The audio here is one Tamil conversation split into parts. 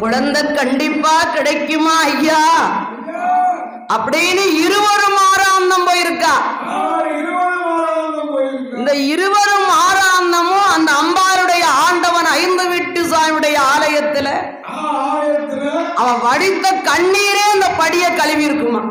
குழந்தை கண்டிப்பா கிடைக்குமா ஐயா அப்படின்னு இருவரும் ஆறாந்தம் போயிருக்கா இந்த இருவரும் ஆறாந்தமும் அந்த அம்பாருடைய ஆண்டவன் ஐந்து வீட்டு சாமியுடைய ஆலயத்துல அவன் வடித்த கண்ணீரே அந்த படிய கழுவி இருக்குமா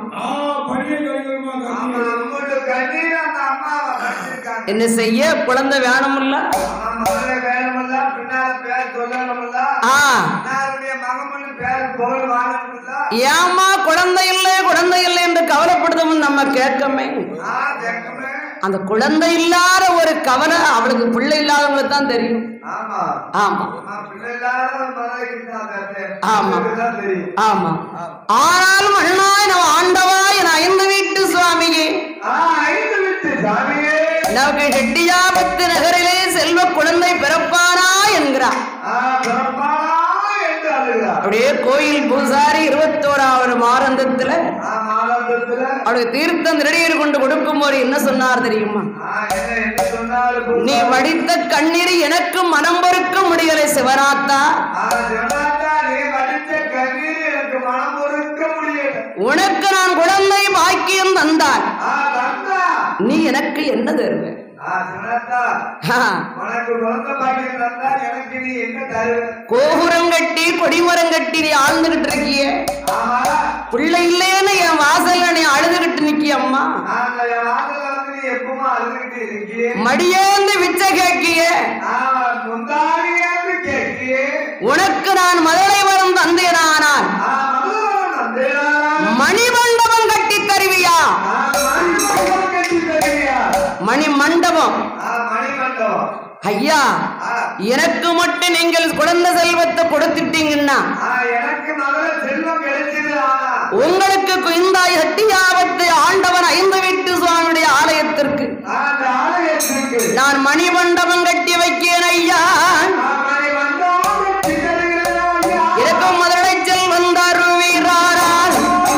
ஆமா, நம்மளோட கண்ணீர் அந்த அம்மாவை கட்டிருக்காங்க. என்ன செய்ய குழந்தை வேணும்ல ஆமா, முதல்ல வேணுமில்ல, பின்னால பேர் சொல்லணுமில்ல, ஆ அன்னாருடைய மகமன்னு பேர் புகழ் வாங்கணுமில்ல. ஏமா குழந்தை இல்லை குழந்தை இல்லை என்று கவலைப்படுதவும் நம்ம கேட்கமே ஆ, வெட்கமே. அந்த குழந்தை இல்லாத ஒரு கவலை அவளுக்கு பிள்ளை இல்லாதவங்களுக்கு தான் தெரியும் ஆமா ஆமா ஆமா, பிள்ளை இல்லாத ஒரு மதுரைக்கு தான் அந்த அத்தை. ஆமா. உங்களுக்கு தான் தெரியும். ஆமா ஆனாலும் அண்ணாய் நம்ம ஆண்டவாய் என் ஐந்து வீட்டு சுவாமியே ஆ, ஐந்து விட்டு சாமியே. நமக்கு செட்டியாபத்து நகரிலே செல்வ குழந்தை பிறப்பானா என்கிறார் ஆ, பிறப்பாளா என்று அழுகிறார். அப்படியே கோயில் பூசாரி இருபத்தோராவது மாரந்தத்துல ஆ, மாலாபுரத்துல, அவளுக்கு தீர்த்தம் திருடியர் கொண்டு கொடுக்கும் போது என்ன சொன்னார் தெரியுமா ஆ, என்ன என்ன சொன்னாலும் நீ வடித்த கண்ணீர் எனக்கு மனம் பொறுக்க முடியலை சிவநாத்தா ஆ, சிவனாத்தா, நீ வடித்த கண்ணீர் எனக்கு மனம் பொறுக்க முடியல. உனக்கு நான் குழந்தை பாக்கியம் தந்தாய் ஆ, தந்தா. நீ எனக்கு என்ன தருவ ஆ, சிவனாத்தா, ஆ, உனக்கு குழந்தை பாக்கியம் தந்தா எனக்கு நீ என்ன தருவ? கோபுரம் கட்டி கொடிமரம் கட்டி நீ ஆழ்ந்துகிட்டு இருக்கிய ஆமா, பிள்ளை இல்லைன்னு என் வாசல்ல நீ அழுதுகிட்டு நிக்கிய அம்மா நாங்க என் வாசல்ல வந்து நீ எப்பவுமே அழுதுகிட்டு இருக்கியே. மடியேந்து விச்ச கேக்கிய ஆ, முந்தாரியாந்து கேட்கியே. உனக்கு நான் மதுரை வரம் தந்தேனானால் ஆ, மதுரவன் வந்தேனா? மணிமண்டபம் கட்டி தருவியா ஆ, மணிமண்டபம் கட்டி தருவியா? மணி மண்டபம் ஆ, மணிமண்டபம். ஐயா ஆ, எனக்கு மட்டும் நீங்கள் குழந்தை செல்வத்தை கொடுத்துட்டீங்கன்னா ஆ, எனக்கு முதல்ல செல்வம் கிடைச்சது ஆனா உங்களுக்கு குந்தாய் சட்டியாவத்து ஆண்டவன் ஐந்து வீட்டு சுவாமியுடைய ஆலயத்திற்கு ஆ, அந்த ஆலயத்திற்கு நான் மணிமண்டபம் கட்டி வைக்கிறேன் ஐயா ஆ, மணிமண்டபம் கட்டி தருகிறேன் ஐயா. இருக்கும் மதுரை செல்வன் தருவீரானால்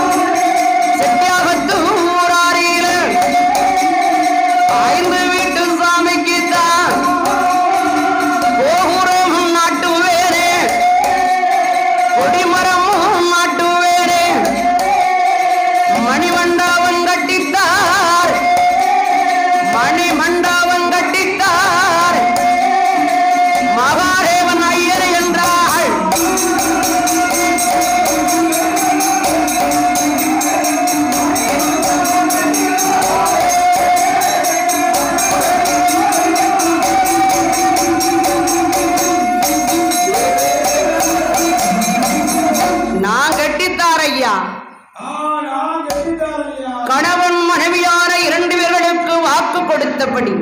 செட்டியாகத்து ஊராரியில ஐந்து வீட்டு சாமிக்கு தான் கோபுரம் நாட்டுவேனே கொடிமரமும் நாட்டுவேனே மணிமண்டபம் கட்டித்தார் மணிமண்டபம் கட்டித்தார் மகாதேவன் ஐயர் என்றாள் நான் கட்டித்தார் ஐயா கணவன் மனைவியான இரண்டு பேர்களுக்கு வாக்கு கொடுத்தபடி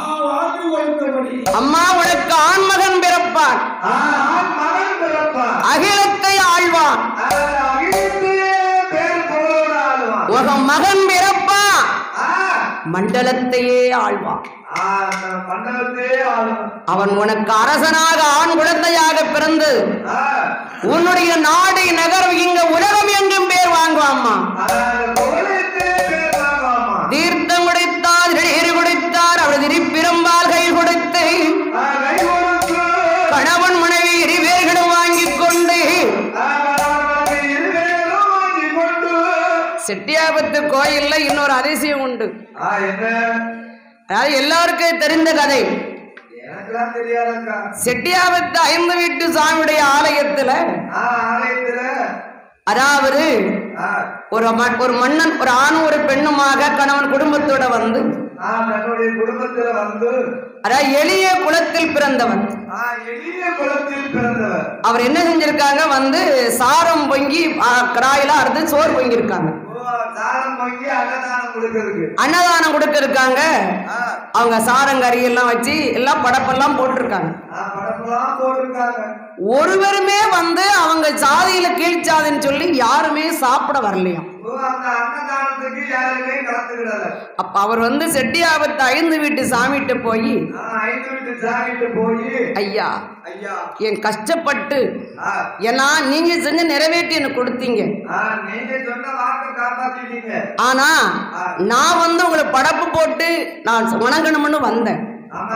அம்மா உனக்கு ஆண்மகன் பிறப்பான் ஆ, ஆண் மகன் பிறப்பான். அகிலத்தை ஆழ்வான் ஆ, அகிலத்தையே பேர் புகழோடு ஆளுவான். ஒரு மகன் பிறப்பான் ஆ, மண்டலத்தையே ஆழ்வான் ஆ, அந்த மண்டலத்தையே ஆளுவான். அவன் உனக்கு அரசனாக ஆண் குழந்தையாக பிறந்து ஆ, உன்னுடைய நாடு நகரம் இங்க உலகம் எங்கும் பேர் வாங்குவாம்மா ஆ, அந்த புகழத்தையே பேர் வாங்குவாமா. தீர்த்தம் குடித்தார் நீர் குடித்தார் அவள் திருப்பிரம்பால் கை கொடுத்து ஆ, கை கொடுத்து, கணவன் மனைவி இருவேர்களும் வாங்கிக் கொண்டு ஆ, கணவனை இருவேலும் வாங்கிக் கொண்டு. செட்டியாபத்து கோயில்ல இன்னொரு அதிசயம் உண்டு ஆ, என்ன அதாவது எல்லாருக்கும் தெரிந்த கதை எனக்குலாம் தெரியாதக்கா செட்டியாபத்து ஐந்து வீட்டு சாமியுடைய ஆலயத்துல ஆ, ஆலயத்துல அதாவது ஆ, ஒரு ம- ஒரு மன்னன் ஒரு ஆணும் ஒரு பெண்ணுமாக கணவன் குடும்பத்தோட வந்து ஆ, தன்னுடைய குடும்பத்துல வந்து அதாவது எளிய குலத்தில் பிறந்தவன் ஆ, எளிய குலத்தில் பிறந்தவர் அவர் என்ன செஞ்சிருக்காங்க வந்து சாரம் பொங்கி ஆ, கடாயில அறுத்து சோறு பொங்கியிருக்காங்க ஓ, தானம் வாங்கி அன்னதானம் கொடுக்கறதுக்கு அன்னதானம் கொடுக்க இருக்காங்க ஆ, அவங்க சாரங்கறி எல்லாம் வச்சு எல்லாம் படப்பெல்லாம் போட்டிருக்காங்க ஆ, படப்பெல்லாம் போட்டிருக்காங்க ஒருவருமே வந்து அவங்க சாதியில கீழ்ச்சாதின்னு சொல்லி யாருமே சாப்பிட வரலையாம் ஓ, அந்த அன்னதானத்துக்கு யாருமே கலந்துக்கிடல அப்ப அவர் வந்து செட்டியாபத்து ஐந்து வீட்டு சாமிகிட்ட போய் ஆ, ஐந்து வீட்டு சாமிட்டு போய் ஐயா ஐயா என் கஷ்டப்பட்டு ஆ, ஏன்னா நீங்க செஞ்ச நிறைவேற்றி எனக்கு கொடுத்தீங்க ஆ, நீங்க சொன்ன வாக்கை காப்பாத்திட்டீங்க ஆனா நான் வந்து உங்களை படப்பு போட்டு நான் வணங்கணும்னு வந்தேன் ஆமா அன்னதானம்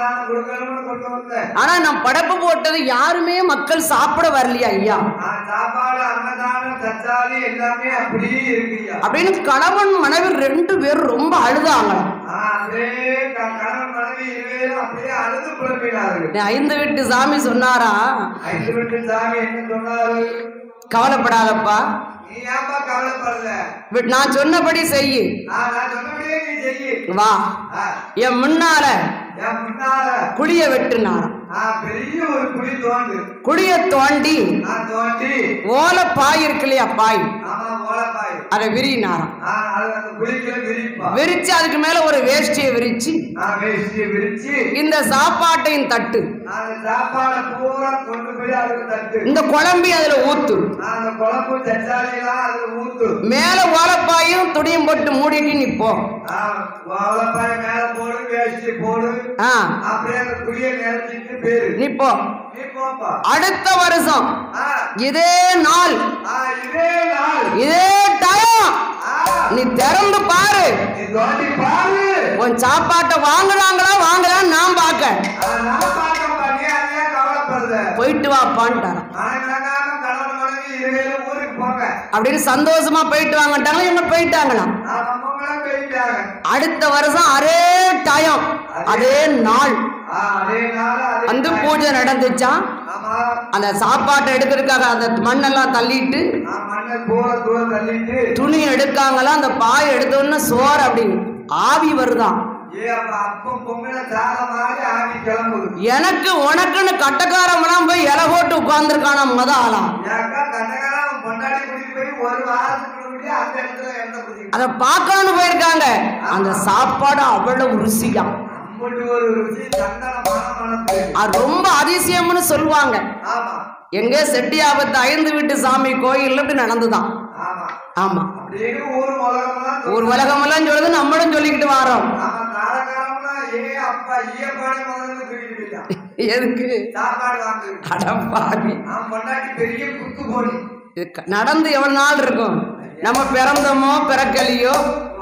அன்னதானம் கொடுக்கணும்னு கொண்டு வந்தேன் ஆனா நான் படப்பு போட்டது யாருமே மக்கள் சாப்பிட வரலையா ஐயா நான் சாப்பாடு அன்னதானம் தச்சாலி எல்லாமே அப்படியே இருக்குய்யா அப்படின்னு கணவன் மனைவி ரெண்டு பேரும் ரொம்ப அழுதாங்களாம் ஆ, அப்படியே க- கணவன் மனைவி இருவேரும் அப்படியே அழுது புலம்பினார்கள் ஐந்து வீட்டு சாமி சொன்னாரா ஐந்து வீட்டு சாமி என்ன சொன்னாரு கவலைப்படாதப்பா நீ ஏன்பா கவலைப்படுற வி- நான் சொன்னபடி செய்யு ஆ, நான் சொன்னபடியே நீ செய்யு வா ஆ, என் முன்னால என் முன்னால குழிய வெட்டுனாராம் ஆ, பெரிய ஒரு குழி தோண்டு குழிய தோண்டி நான் தோண்டி ஓலை பாய் இருக்கு இல்லையா பாய் ஆமா ஓலப்பாய் அதை விரினாராம் ஆ, அது அந்த குழிக்குள்ள விரிப்பா விரிச்சு அதுக்கு மேல ஒரு வேஷ்டியை விரிச்சு நான் வேஷ்டியை விரிச்சு இந்த சாப்பாட்டையும் தட்டு அந்த சாப்பாடை பூரா கொண்டு போய் அதுக்கு தட்டு இந்த குழம்பி அதுல ஊத்து நான் அந்த குழம்பு தச்சாலையெல்லாம் அதுல ஊத்து மேல ஓலப்பாயும் துணியும் போட்டு மூடிட்டு நிப்போம் ஆ, ஓலப்பாய் மேல போடு வேஷ்டி போடு ஆ அப்படியே அந்த குழியை நிரப்பிட்டு பேரு நிப்போம் நீ போப்பா அடுத்த வருஷம் ஆ, இதே நாள் ஆ, இதே நாள் இதே டைம் ஆ, நீ திறந்து பாரு நீ தோண்டி பாரு உன் சாப்பாட்டை வாங்குறாங்களா வாங்கலான்னு நான் பார்க்க ஆ, நான் பார்க்கப்பா நீ அதையே கவலைப்படுத போயிட்டு வாப்பான்ட்டாராம் நாளைக்கு கணவன் மனைவி இருவேரும் ஊருக்கு போங்க அப்படின்னு சந்தோஷமா போயிட்டு வாங்கட்டாங்களா இவங்க போயிட்டாங்களாம் அவங்களாம் போயிட்டாங்க அடுத்த வருஷம் அதே டைம் அதே நாள் ஆ, அதே நாள் அதே வந்து நாள். பூஜை நடந்துச்சான் ஆமா அந்த சாப்பாட்டை எடுக்கிறதுக்காக அந்த மண்ணெல்லாம் தள்ளிட்டு ஆ, மண்ணை தூர தூர தள்ளிட்டு துணி எடுக்காங்களாம் அந்த பாய் எடுத்த உடனே சோறு அப்படி ஆவி வருதாம் ஏ அப்ப அப்பம் பொங்கல சாத மாதிரி ஆவி கிளம்புது எனக்கு உனக்குன்னு கட்டக்காரமெல்லாம் போய் இலை போட்டு உட்கார்ந்துருக்கானா முத ஆளாம் ஏக்கா கண்டகாரம் பொண்டாடி கூட்டிட்டு போய் ஒரு வாரத்துக்கு முன்னாடி அந்த இடத்துல எண்ணெய் குடிக்கும் அதை பார்க்கணும்னு போயிருக்காங்க அந்த சாப்பாடு அவ்வளவு ருசியா அம்பட்டு ஒரு ருசி சந்தன மனம் மனத்து அது ரொம்ப அதிசயம்னு சொல்லுவாங்க ஆமா எங்க செட்டியாபத்து ஐந்து வீட்டு சாமி கோயில் இப்படி நடந்துதான் ஆமா ஆமா அப்படின்னு ஊர் உலகம்லாம் ஒரு உலகமெல்லாம் சொல்லுது நம்மளும் சொல்லிக்கிட்டு வரோம் ஆமா காலகாலம்லாம் ஏ அப்பா ஈயப்பாடி முதல்ல தூக்கிட்டு போயிட்டான் எதுக்கு சாப்பாடு வாங்கு அடப்பாவி அவன் பொண்டாட்டி பெரிய குத்து போனி இது க- நடந்து எவ்வளவு நாள் இருக்கும் நம்ம பிறந்தோமோ பிறக்கலையோ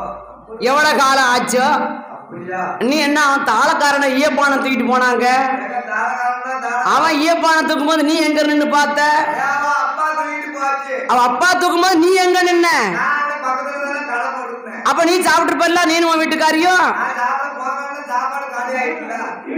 எவ்வளவு காலம் ஆச்சோ அப்படியா நீ என்ன அவன் தாளக்காரனை ஈயப்பானை தூக்கிட்டு போனாங்க எங்க தாலகாலம்னா தால அவன் ஈயப்பானை தூக்கும்போது நீ எங்க நின்னு பார்த்த ஏவா அப்பா தூக்கிட்டு போச்சு அவன் அப்பா தூக்கும்போது நீ எங்க நின்ன நான் அந்த பக்கத்துல தானே கடை போட்டிருந்தேன் அப்ப நீ சாப்பிட்டுருப்பல்ல நீ உன் வீட்டுக்காரியும் நான் சாப்பிட போகணும்னு சாப்பாடு காலி ஆயிட்டுல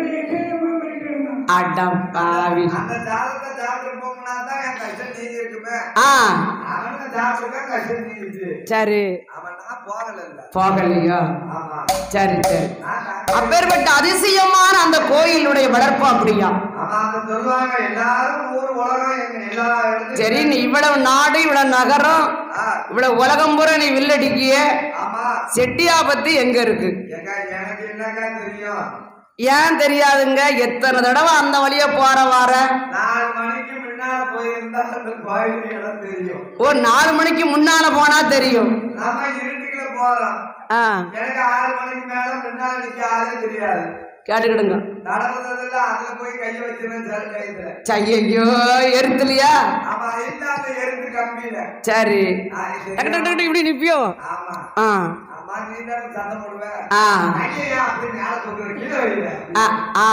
அடப்பாவி அந்த சாதத்தை சாப்பிட்டு போகணும்னா தான் என் கஷ்டம் நீங்க இருக்குமே ஆ அவனுக்கு சாப்பிட்டுருக்கா கஷ்டம் நீங்கிச்சு சரி அவன் நான் போகல இல்ல போகலையோ ஆமா சரி சரி நான் அப்பேற்பட்ட அதிசயமான அந்த கோயிலுடைய வளர்ப்பு அப்படியா ஆமா அந்த சொல்லுவாங்க எல்லாரும் ஊர் உலகம் எங்க எல்லா இடத்துலயும் சரி நீ இவ்வளவு நாடு இவ்வளவு நகரம் ஆ, இவ்வளவு உலகம் பூரா நீ வில்லடிக்கிய ஆமா செட்டியாபத்து எங்க இருக்கு எங்க எனக்கு என்னக்கா தெரியும் ஏன் தெரியாதுங்க எத்தனை தடவை அந்த வழியா போற வார நாலு மணிக்கு முன்னால போயிருந்தா அந்த கோயில் இடம் தெரியும் ஒரு நாலு மணிக்கு முன்னால போனா தெரியும் நம்ம இருட்டுக்குள்ள போறோம் ஆ எனக்கு ஆறு மணிக்கு மேல முன்னால நிக்க ஆளே தெரியாது கேட்டுக்கிடுங்க நடந்ததுல அதுல போய் கைய வச்சிருந்தேன் சில கைத்துல ஐயோ எருத்துலையா ஆமா இல்ல அந்த எருந்து கம்பியில சரி ஆ, இது டக்கு டக்கு டக்கு இப்படி நிப்பியோ ஆமா ஆ ஆமா நீ தான் சண்டை போடுவ ஆ ஐயா அப்படி மேல தூக்குற கீழே வைல ஆ ஆ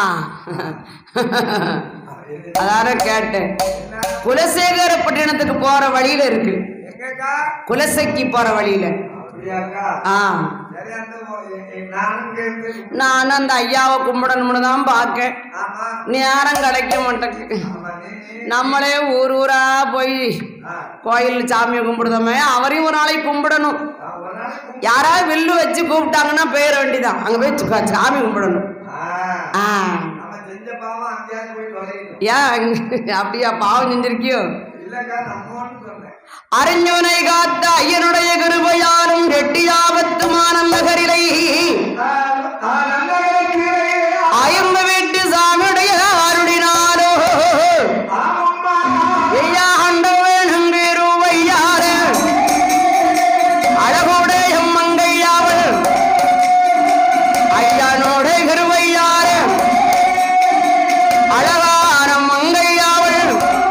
அதான கேட்டேன் குலசேகரப்பட்டினத்துக்கு போற வழியில இருக்கு எங்கக்கா குலசைக்கு போற வழியில அப்படியாக்கா ஆ சரி அந்த ஓ- எ- எ- நானும் கேட்டு நான் அந்த ஐயாவை கும்பிடணும்னு தான் பார்க்கேன் ஆமா நேரம் கிடைக்க மாட்டேங்குது ஆமா நீ நீ நம்மளே ஊர் ஊரா போய் ஆ, கோயில் சாமியை கும்பிடுதோமே அவரையும் ஒரு நாளைக்கு கும்பிடணும் ஆ, ஒரு நாளைக்கு கும்பி- யாராவது வில்லு வச்சு கூப்பிட்டாங்கன்னா போயிட வேண்டியதான் அங்க போய் சு- சாமி கும்பிடணும் ஆ, ஆ நம்ம செஞ்ச பாவம் அங்கேயாவது போய் தொலைக்கணும் ஏன் அப்படியா பாவம் செஞ்சிருக்கியோ இல்லக்கா நம்மோன்னு சொன்னேன் அறிஞனை காத்த ஐயனுடைய கிருபையாலும் ரெட்டியாபத்துமான நகரிலை ஆ, ஆ, நல்லவனுக்கு, அயர்ந்து வீட்டு சாமியுடைய அருளினாலோ ஆமம்மா, ஐயா ஆண்டவன் பெருவையார அழகுடைய மங்கையாவள் ஐயனோட கிருபையார அழகான மங்கையாவள்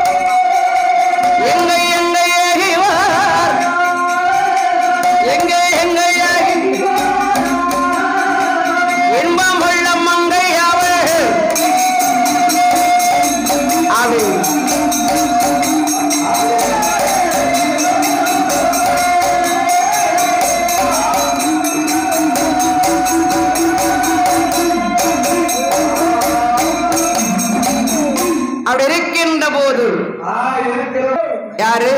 எங்க எங்க ஏகிவார் எங்க எங்க ஏகி யாரு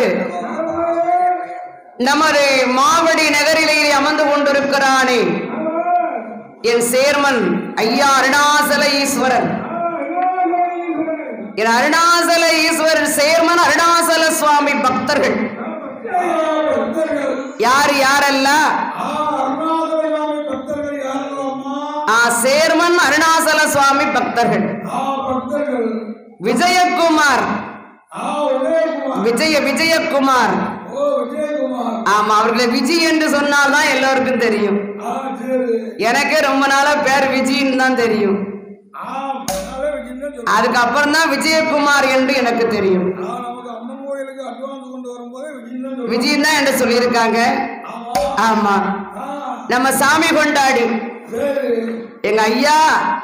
நமது மாவடி நகரிலே அமர்ந்து கொண்டிருக்கிறானே என் சேர்மன் ஐயா அருணாசல ஈஸ்வரன் என் அருணாசல ஈஸ்வரன் சேர்மன் அருணாசல சுவாமி பக்தர்கள் யார் யாரெல்லாம் ஆ, சேர்மன் அருணாசல சுவாமி பக்தர்கள் விஜயகுமார் விஜய விஜயகுமார் ஆமா அவர்களை விஜய் என்று சொன்னால்தான் எல்லோருக்கும் தெரியும் எனக்கே ரொம்ப நாளா பேர் விஜயின்னு தான் தெரியும் அதுக்கப்புறம் தான் விஜயகுமார் என்று எனக்கு தெரியும் நமக்கு அம்மன் கோயிலுக்கு அட்வான்ஸ் கொண்டு வரும்போது விஜய் தான் விஜய் தான் என்று சொல்லியிருக்காங்க ஆமா நம்ம சாமி கொண்டாடி சரி எங்க ஐயா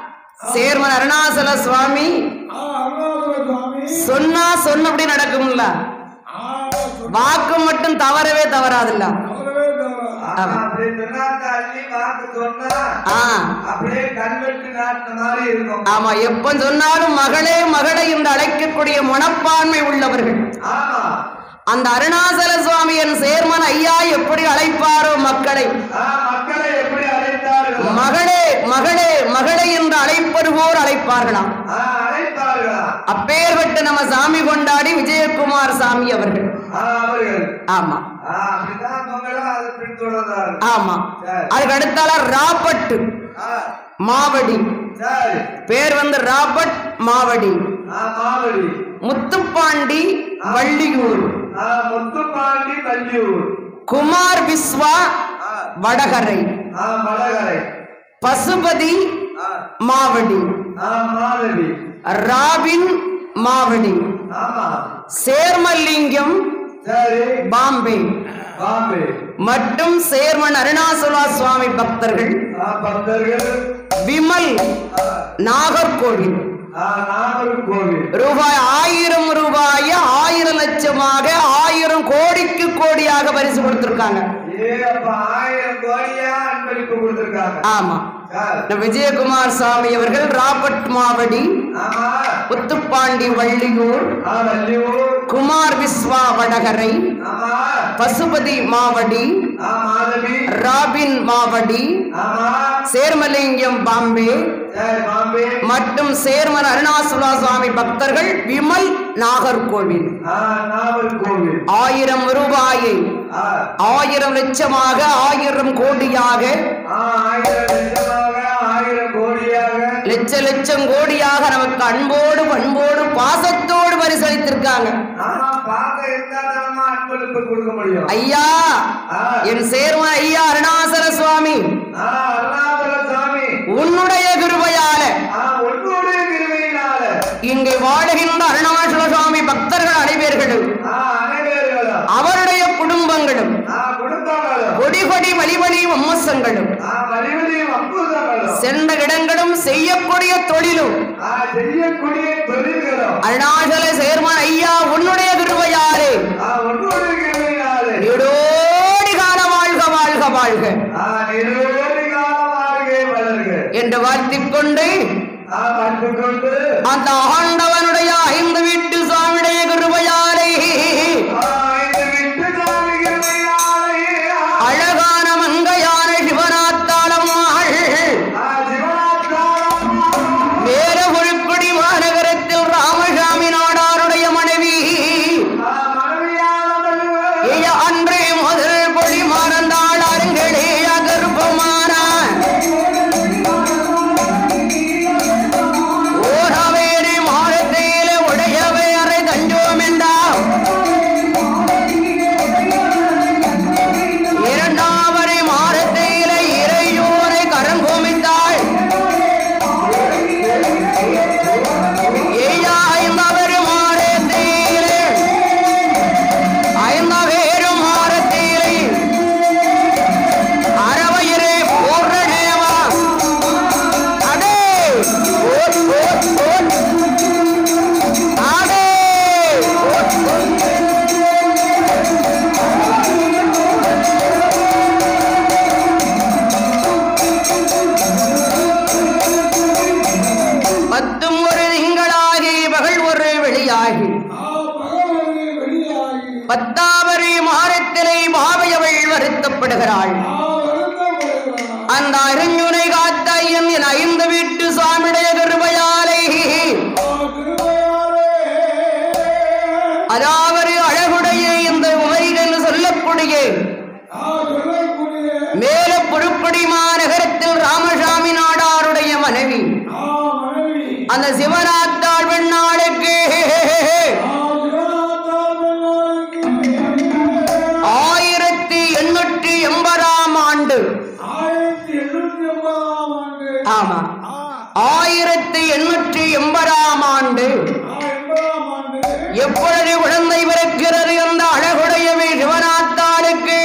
சேர்மன் அருணாசல சுவாமி ஆ அருணாச்சல சுவாமி சொன்னா சொன்னபடி நடக்கும்ல ஆ வாக்கு மட்டும் தவறவே தவறாதுல்ல சொல்லவே தவிர ஆமா, அப்படி சொன்னா அந்த அள்ளி வாக்கு சொன்னா ஆ அப்படியே கல்வெட்டு நாட்டின மாதிரி இருக்கும் ஆமா எப்ப சொன்னாலும் மகளே மகளை என்று அழைக்கக்கூடிய மனப்பான்மை உள்ளவர்கள் ஆமா அந்த அருணாசல சுவாமி என் சேர்மன் ஐயா எப்படி அழைப்பாரோ மக்களை ஆ, மக்களை எப்படி அழைத்தார்கள் மகளே மகளே மகளே என்று அழைப்பது போல் அழைப்பார்களாம் ஆ, அழைத்தார்களா அப்பேற்பட்ட நம்ம சாமி கொண்டாடி விஜயகுமார் சாமி அவர்கள் ஆ, அவர்கள் ஆமா ஆ, அப்படிதான் மங்களும் அதை பின்தொடர்ந்தார்கள் ஆமா சரி. அதுக்கு அடுத்தால ராபர்ட் ஆ, மாவடி சரி பேர் வந்து ராபர்ட் மாவடி ஆ, மாவடி முத்துப்பாண்டி வள்ளியூர் ஆ, முத்துப்பாண்டி வள்ளியூர் குமார் விஸ்வா ஆ, வடகரை ஆ, மலகரை பசுபதி ஆ, மாவடி ஆ, மாதவி ராபின் மாவடி ஆமா சேர்மலிங்கம் சரி பாம்பே பாம்பே மற்றும் சேர்மன் அருணாசலா சுவாமி பக்தர்கள் ஆ, பக்தர்கள் விமல் ஆ, நாகர்கோவில் ஆ, நாகர்கோவில் ரூபாய் ஆயிரம் ரூபாய ஆயிரம் லட்சமாக ஆயிரம் கோடிக்கு கோடியாக பரிசு கொடுத்திருக்காங்க ஏ அப்ப ஆயிரம் கோடியா அன்பளிப்பு கொடுத்திருக்காங்க ஆமா சார், நம்ம விஜயகுமார் சாமி அவர்கள் ராபர்ட் மாவடி ஆமா முத்துப்பாண்டி வள்ளியூர் ஆ, வள்ளியூர் குமார் விஸ்வா வடகரை ஆமா பசுபதி மாவடி ஆ, மாதவி ராபின் மாவடி ஆமா சேர்மலிங்கம் பாம்பே சரி பாம்பே மற்றும் சேர்மன் அருணாசுலா சுவாமி பக்தர்கள் விமல் நாகர்கோவில் ஆ, நாகர்கோவில் ஆயிரம் ரூபாயை ஆ, ஆயிரம் லட்சமாக ஆயிரம் கோடியாக ஆ, ஆயிரம் லட்சமாக ஆயிரம் கோடியாக லட்ச லட்சம் கோடியாக நமக்கு அன்போடு பண்போடு பாசத்தோடு பரிசளித்திருக்காங்க ஆமா பார்க்க இருந்தா தானமா அன்பளிப்பு கொடுக்க முடியும் ஐயா ஆ, என் சேர்மன் ஐயா அருணாசல சுவாமி ஆ, அருணாச்சல சாமி உன்னுடைய கிருபையால ஆ, உன்னுடைய கிருபையினால இங்கே வாழுகின்ற அருணாச்சல சுவாமி பக்தர்கள் அனைவர்களும் ஆ, அனைவர்களும் அவருடைய குடும்பங்களும் ஆ, குடும்பங்களும் கொடி கொடி வழிவழி வம்மசங்களும் ஆ, மறுபடியும் அற்புதங்களும் சென்ற இடங்களும் செய்யக்கூடிய தொழிலும் ஆ, செய்யக்கூடிய தொழில்களும் அருணாச்சல சேர்மன் ஐயா உன்னுடைய கிருபையாலே ஆ, உன்னுடைய கிருபையினாலே நீடோடி கால வாழ்க வாழ்க வாழ்க ஆ, நிறுவனி காலமாக வளர்க என்று வாழ்த்திக் கொண்டு ஆ, பார்த்துக் கொண்டு அந்த ஆண்டவனுடைய ஐந்து வீட்டு சுவாமியுடைய கிருபையாலே ஆ, இந்த விட்டு சாமி கிருபையினாலே, அழகான மங்கையான சிவனாத்தாளம்மாள் ஆ, சிவனாத்தாரம் வேற குழுக்குடி மாநகரத்தில் ராமசாமி நாடாருடைய மனைவி ஆ, மனைவியானவள் ஐய அன்றே முதல் பொடி மறந்தாள் அருங்களே அகர்ப்பமான ஓரவேரி மாடத்தை வருத்தப்படுகிறாள் அந்த அறிஞனை காத்த ஐயன் என் ஐந்து வீட்டு சுவாமியுடைய கிருபையாலை அதாவது அழகுடைய இந்த உமைகள் என்று சொல்லக்கூடிய மேல புழுக்குடி மாநகரத்தில் ராமசாமி நாடாருடைய மனைவி அந்த சிவநாத்தாள் பெண்ணாளுக்கு ஆயிரத்தி எண்ணூற்றி எண்பதாம் ஆண்டு ஆமா ஆயிரத்தி எண்ணூற்றி எண்பதாம் ஆண்டு எப்பொழுது குழந்தை பிறக்கிறது அந்த அழகுடையவே சிவநாத்தாளுக்கு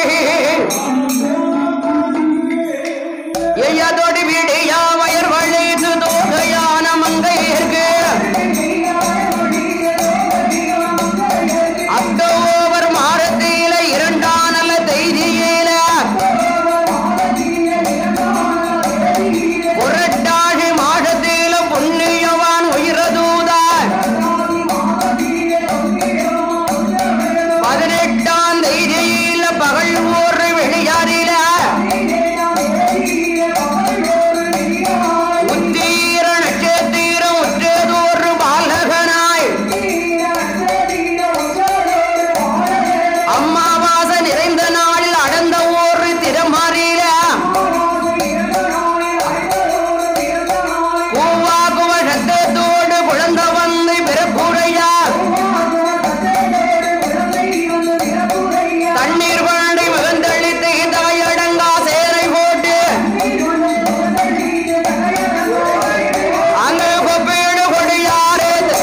எய்யதொடு விடியா வயர் வழித்து தோகையான மங்கையர்க்கு அக்டோபர் மாதத்தில இரண்டாம் நல்ல தைதியில புரட்டாசி மாதத்தில புண்ணியவான் உயிரதூதார் பதினெட்டாம் தைதியில பகல் ஊர் வெளியாறில உத்தீர நட்சத்திரம் உற்றதோர் பாலகனாய் அம்மாவாச நிறைந்த நாளில் அடர்ந்த ஒரு திறமாறில பூவாகுவ சத்தத்தோடு குழந்த வந்து பிறப்புரையா தண்ணீர் வண்டி மிகுந்தளித்து தாயடங்கா சேரை போட்டு அங்கு கொப்பீடு கொடியாரேது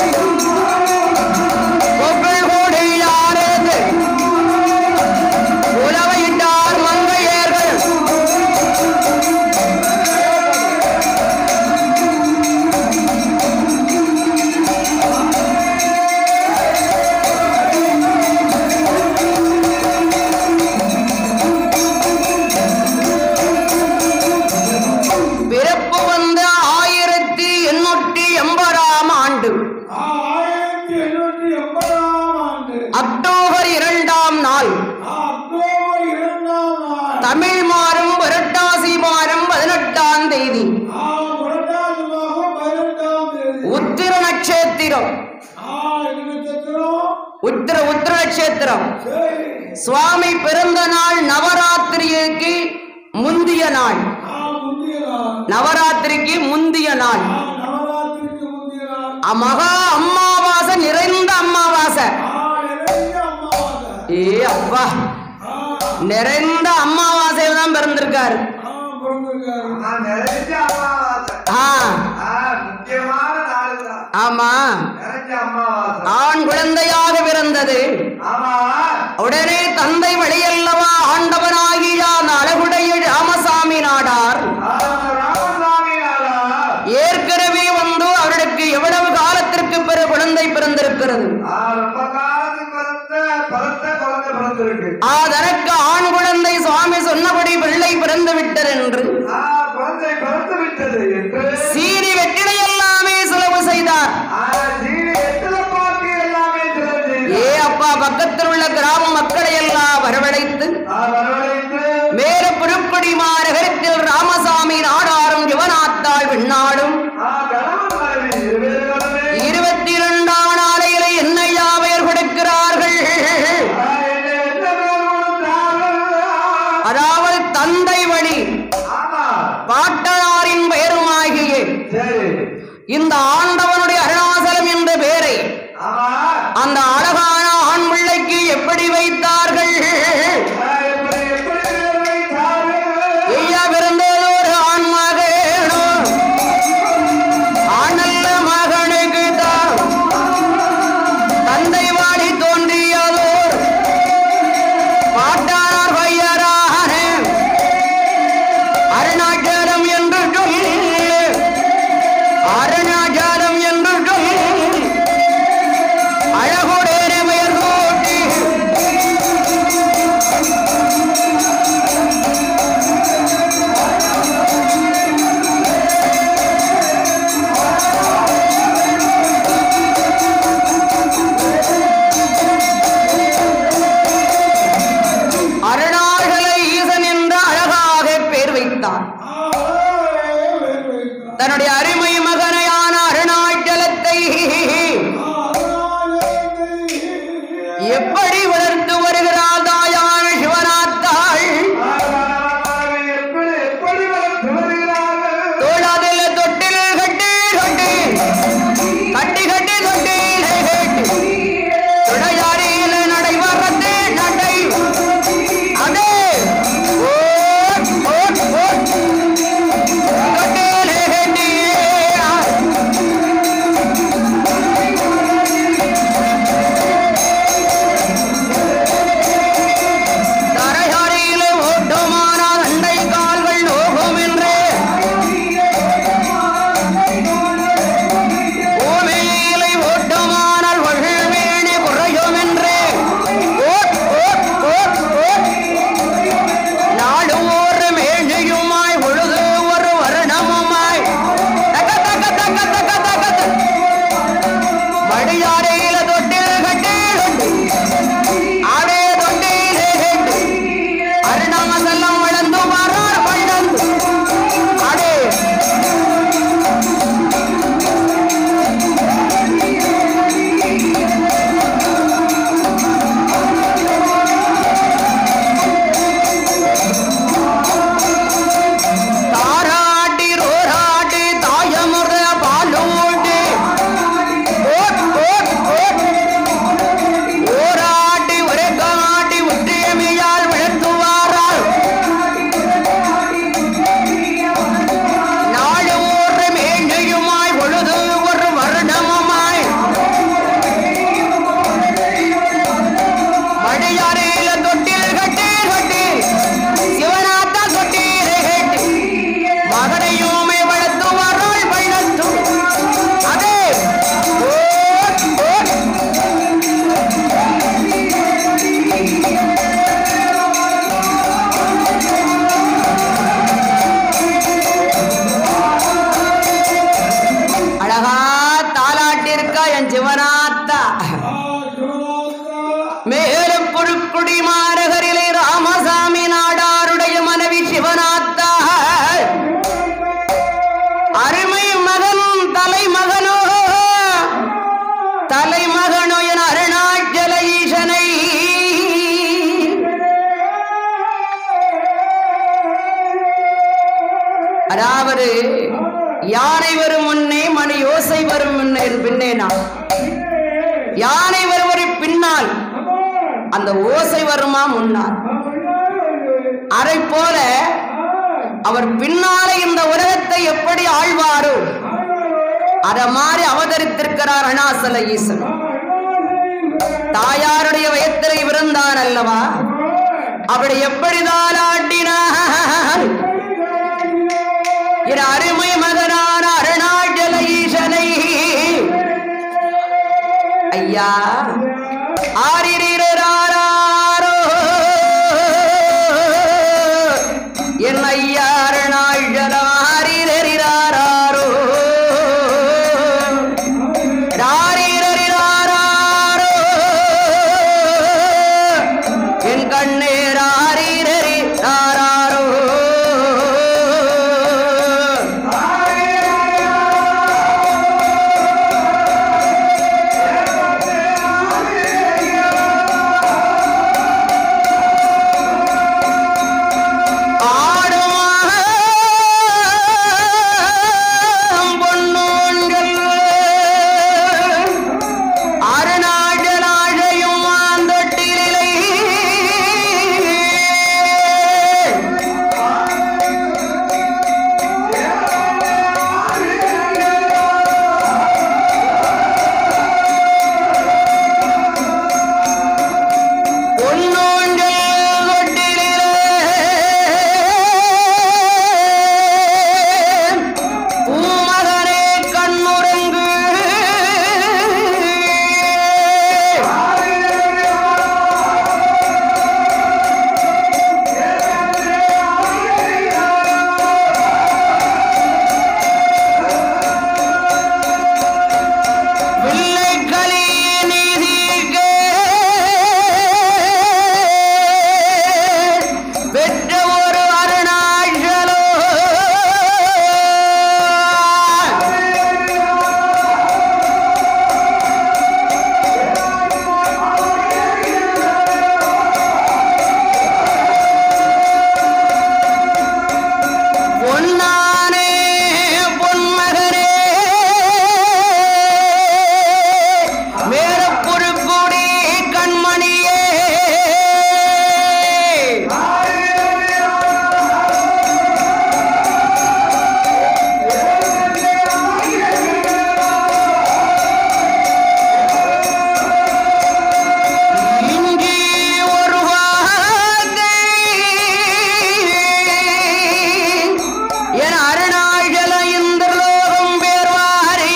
கொப்பிள் கொடியாரேது உலவையிட்டார் மங்கையர்கள் பிறப்பு வந்த ஆயிரத்தி எண்ணூற்றி எண்பதாம் ஆண்டு அக்டோபர் இரண்டாம் நாள் தமிழ் மாதம் புரட்டாசி மாதம் பதினெட்டாம் தேதி உத்திர நட்சத்திரம் உத்திர உத்திர நட்சத்திரம் சுவாமி பிறந்த நாள் நவராத்திரிக்கு முந்திய நாள் நவராத்திரிக்கு முந்திய நாள் நவராத்திரிக்கு முந்தைய நாள் மகா அம்மாவாசை நிறைந்த அம்மாவாசை அம்மாவாசை ஏ அப்பா ஆ, நிறைந்த அம்மாவாசையில தான் பிறந்திருக்காரு ஆ, பிறந்திருக்காரு. நான் நிறைஞ்ச அமாவாசை ஆ ஆ, முக்கியமான நாளுதான் ஆமா நிறைஞ்ச அமாவாசை ஆண் குழந்தையாக பிறந்தது ஆமா உடனே தந்தை வழியல்லவா ஆண்டவனாகிய அந்த அழகுடைய ராமசாமி நாடார் ஆ, ராமசாமி நாளா ஏற்கனவே வந்து அவருக்கு எவ்வளவு காலத்திற்கு பிறகு குழந்தை பிறந்திருக்கிறது ஆ, ரொம்ப காலத்துக்கு பிறந்த பிறந்த குழந்தை பிறந்திருக்கு அதற்கு ஆண் குழந்தை சுவாமி சொன்னபடி பிள்ளை பிறந்து விட்டது என்று ஆ, குழந்தை பிறந்து விட்டது என்று சீனி வெற்றிலை எல்லாமே செலவு செய்தார் ஆ, சீனி எத்தல பாக்கு எல்லாமே திறந்து ஏ அப்பா பக்கத்தில் உள்ள கிராம மக்களை எல்லாம் வரவழைத்து ஆ, வரவழைத்து மேல புதுப்படி மாநகரத்தில் ராமசாமி நாடாரும் யுவனாத்தாள் விண்ணாடும் ஆ, கணவன் மனைவி இருவர்களுமே இருபத்தி இரண்டாம் நாளையில என்னையா பெயர் கொடுக்கிறார்கள் ஆ, என்ன என்ன பேர் கொடுத்தார்கள்? அதாவது தந்தை வழி ஆமா பாட்டனாரின் பெயருமாகிய சரி இந்த ஆண்டவனுடைய அருணாசலம் என்ற பெயரை ஆமா அந்த அழகான ஆண் பிள்ளைக்கு எப்படி வைத்தார்கள் ஆ, எப்படி எப்படி பேர் வைத்தார்கள்? ஐயா பிறந்தது ஒரு ஆண் மகனும் ஆணல்ல மகனுக்கு தான் தந்தை வாழி தோன்றியதோர் பாட்டார் பையரான அருணாச்சலம் என்று சொல் அருணாச்சலம் என்று சொல் அழகுடைய பெயர் கூட்டி அருணாச்சல ஈசன் என்ற தன்னுடைய அருமை மகனையான அருணாச்சலத்தை எப்படி வளர்த்து வருகிறாள் தாயான சிவனாத்தாள் எப்படி எப்படி வளர்த்து வருகிறார்கள் தோளாதில் தொட்டில் கட்டி கட்டி கட்டி கட்டி தொட்டில் கட்டி துணையாரியில் நடைவரத்து நடை அதே ஓட் ஓட் ஓட் தொட்டில் கட்டி தரையாரியிலே ஓட்டுமானால் அண்டை கால்கள் நோகும் என்றே பூமியிலே ஓட்டுமானால் வழுவேணி குறையும் என்றே ஓட் ஓட் ஓட் ஓட் நாடு ஒரு மேனியுமாய் உழுது ஒரு வருணமுமாய் தக்க தக்க தக்க தக்க தக்க தக்க. மடியாரையில தொட்டில் கட்டி ஆடே தொட்டிலே கட்டி அருணாமசெல்லாம் வளர்ந்து மாறார் வளர்ந்து ஆடே தாராட்டி ரோராட்டி தாயமுற பாலூட்டி ஓட் ஓட் ஓட் ஓராட்டி ஒரே காட்டி ஒற்றியமையால் விழத்துவாரால் நாடு ஒரு மேன்மையுமாய் பொழுது ஒரு வருடமுமாய் மடியாரையில தொட்டில் கட்டி கட்டி சிவனாத்தா தொட்டிலே கட்டி மகனையுமே வளர்த்து வராள் வளர்த்து அதே ஓட் ஓட் அழகா தாலாட்டிருக்கா என் சிவனாத்தா மேலும் புழுக்குடி மாநகரிலே ராமசாமி நாடாருடைய மனைவி சிவனாத்தா அருமை மகன் தலைமகனோ தலைமகனோ என அருணாச்சல ஈசனை அதாவது யானை வரும் முன்னே மணி யோசை வரும் முன்னே பின்னே நான் யானை வருவரை பின்னால் அந்த ஓசை வருமா முன்னால் அதை போல அவர் பின்னாலே இந்த உலகத்தை எப்படி ஆழ்வாரோ அத மாதிரி அவதரித்திருக்கிறார் அனாசல ஈசன் தாயாருடைய வயத்திலே இருந்தார் அல்லவா அப்படி எப்படி தாலாட்டினார் என் அருமை மகனான அருணாச்சல ஈசனை ஐயா ஆரிரோ என் ஐயா அருணாச்சல ஆரிரோ ராரிரரிராரோ என் கண்ணே ராரிரரி ராரோ என் அருணாச்சல இந்திரலோகம் பேர்வாரி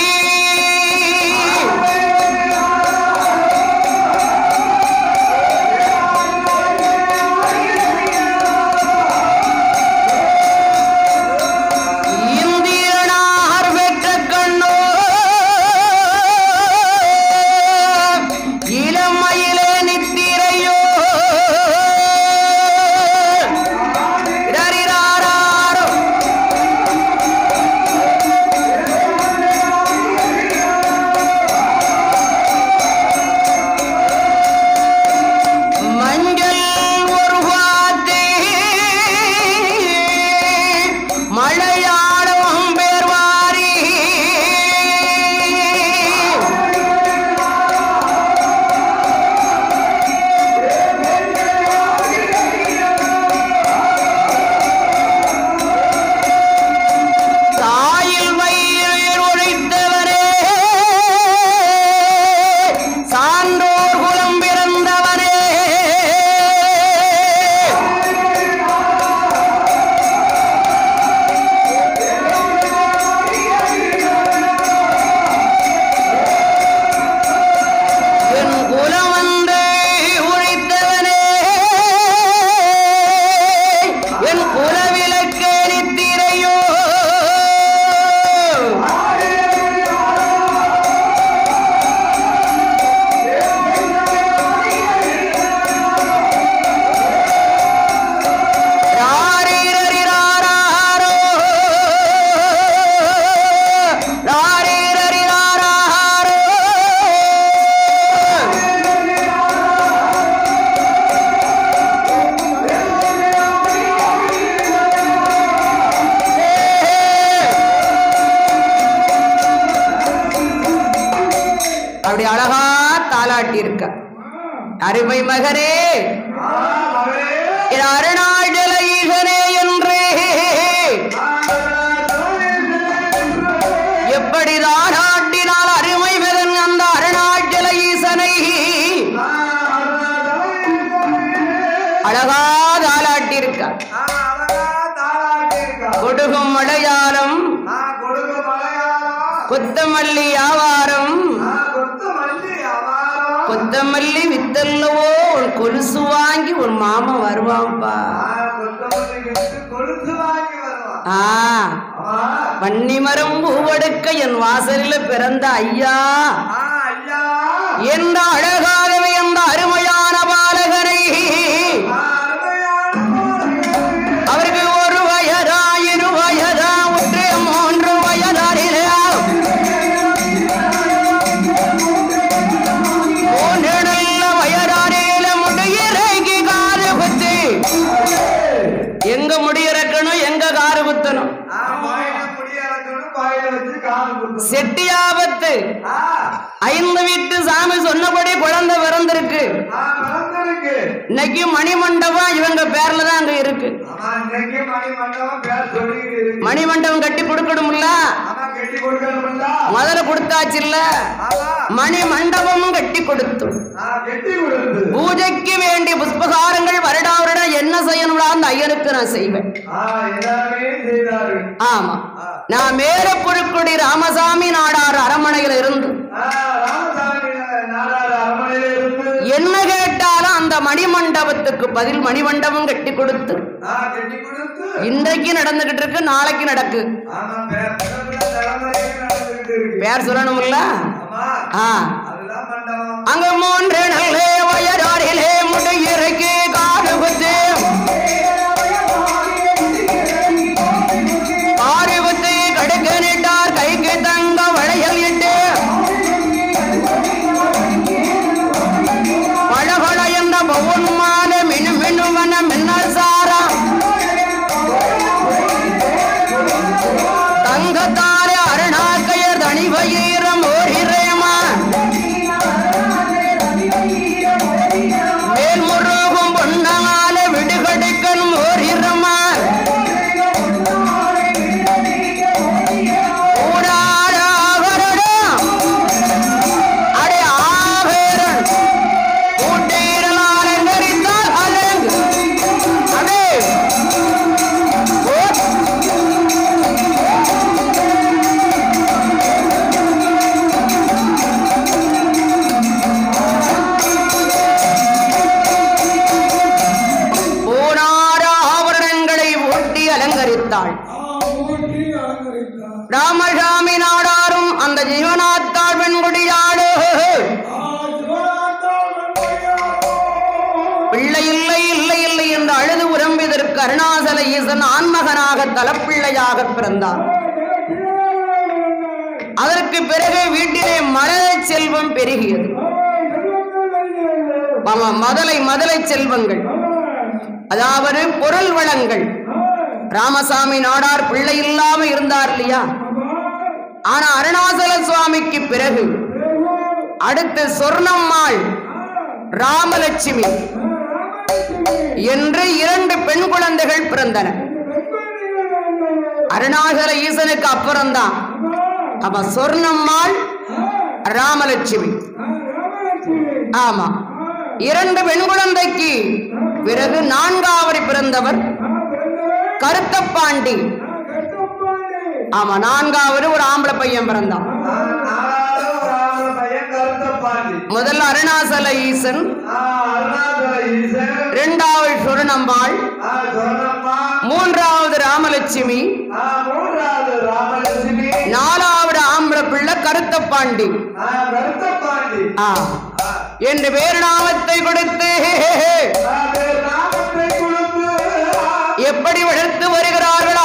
இந்திரனார் பெற்ற கண்ணோ இளமயிலே நித்திரையோ ரரிராராரோ. மஞ்சள் ஒரு வார்த்தை மலையாளம் பேர்வாரி தாயில் வயிறில் உழைத்தவரே சான்றோர் குலம் பிறந்தவரே என் குலம் வந்து உழைத்தவனே என் குலவிலக்கே நித்திரையோ ராரீரரிராராரோ. ராரீரரிராராரோ. அப்படி அழகா தாலாட்டி இருக்க அருமை மகனே என் அருணாச்சல ஈசனே என்று எப்படி தாலாட்டினால் அருமை மகன் அந்த அருணாச்சல ஈசனை அழகா தாலாட்டி இருக்க கொடுகும் மலையாளம் கொத்தமல்லி வியாபாரம் கொத்தமல்லி வித்தல்லவோ உன் கொலுசு வாங்கி உன் மாமன் வருவான்ப்பா ஆ வன்னிமரம் பூவெடுக்க என் வாசலில பிறந்த ஐயா என்ற அழகாகவே அந்த அருமையான பாலகனை அவருக்கு ஒரு வயதா இரு வயதா ஒன்று மூன்று வயதாரிலே மூன்று நல்ல வயதாரில முடியிறக்கி காது குத்தி எங்க முடியிறக்கணும் எங்க காது குத்தணும் செட்டியாபத்து ஐந்து வீட்டு சாமி சொன்னபடி குழந்தை பிறந்திருக்கு இன்னைக்கு மணிமண்டபம் இவங்க பேர்ல தான் அங்க இருக்கு மணிமண்டபம் கட்டி கொடுக்கணும்ல முதல்ல கொடுத்தாச்சு இல்ல மணி மண்டபமும் கட்டி கொடுத்து பூஜைக்கு வேண்டிய புஷ்பகாரங்கள் வருடா வருடம் என்ன செய்யணும்டா அந்த ஐயனுக்கு நான் செய்வேன் ஆமா நான் மேல புழுக்குடி ராமசாமி நாடார் அரமனையில இருந்து என்ன கேட்டாலும் அந்த மணிமண்டபத்துக்கு பதில் மணிமண்டபம் கட்டி கொடுத்து இன்றைக்கு நடந்துகிட்டு இருக்கு நாளைக்கு நடக்கு பேர் சொல்லணும்ல ஆ அங்க மூன்று நல்லே வயதாரிலே முடியிறக்கி காது குத்து ஆறு குத்து கடுக்க நிட்டார் கைக்கு தங்க வளையல் இட்டு பழகொழ என்ற பவுன் மாத மினு மினுவன மின்னல் சாரா தங்கத்தாரே அருணாக்கையர் தனிவயிரம் ஓரிரேமா மேல்முருகும் போற்றி அலங்கரித்தார் ராமசாமி நாடாரும் அந்த ஜீவனாத்தாள் வெண்குடியாடு ஆ சிவராத்தாள் வெண்மையாரோ. பிள்ளை இல்லை இல்லை இல்லை என்று அழுது உரம்பிதற்கு அருணாசல ஈசன் ஆண்மகனாக தலப்பிள்ளையாக பிறந்தான் அதற்கு பிறகு வீட்டிலே மலர செல்வம் பெருகியது ஆமா மதலை மதலை செல்வங்கள் அதாவது பொருள் வளங்கள் ராமசாமி நாடார் பிள்ளை இல்லாம இருந்தார் இல்லையா ஆனா அருணாசல சுவாமிக்கு பிறகு அடுத்து சொர்ணம்மாள் ராமலட்சுமி என்று இரண்டு பெண் குழந்தைகள் பிறந்தன அருணாசல ஈசனுக்கு அப்புறம்தான் அப்ப சொர்ணம்மாள் ராமலட்சுமி ஆமா இரண்டு பெண் குழந்தைக்கு பிறகு நான்காவது பிறந்தவர் கருத்தப்பாண்டி ஆமா நான்காவது ஒரு ஆம்பளை பையன் பிறந்தான் நாலாவது ஒரு ஆம்பளை பையன் கருத்த பாண்டி முதல்ல அருணாசல ஈசன் ஆ, அருணாச்சல ஈசன் இரண்டாவது சுரணம்பாள் ஆ, சொர்ணம்மா மூன்றாவது ராமலட்சுமி ஆ, மூன்றாவது ராமலட்சுமி நாலாவது ஆம்பளை பிள்ளை கருத்தப்பாண்டி ஆ, கருத்த பாண்டி ஆ என்று பேர் நாமத்தை கொடுத்து ஆ, வேறு நாமத்தை கொடுத்து எப்படி வளர்த்து வருகிறார்கள்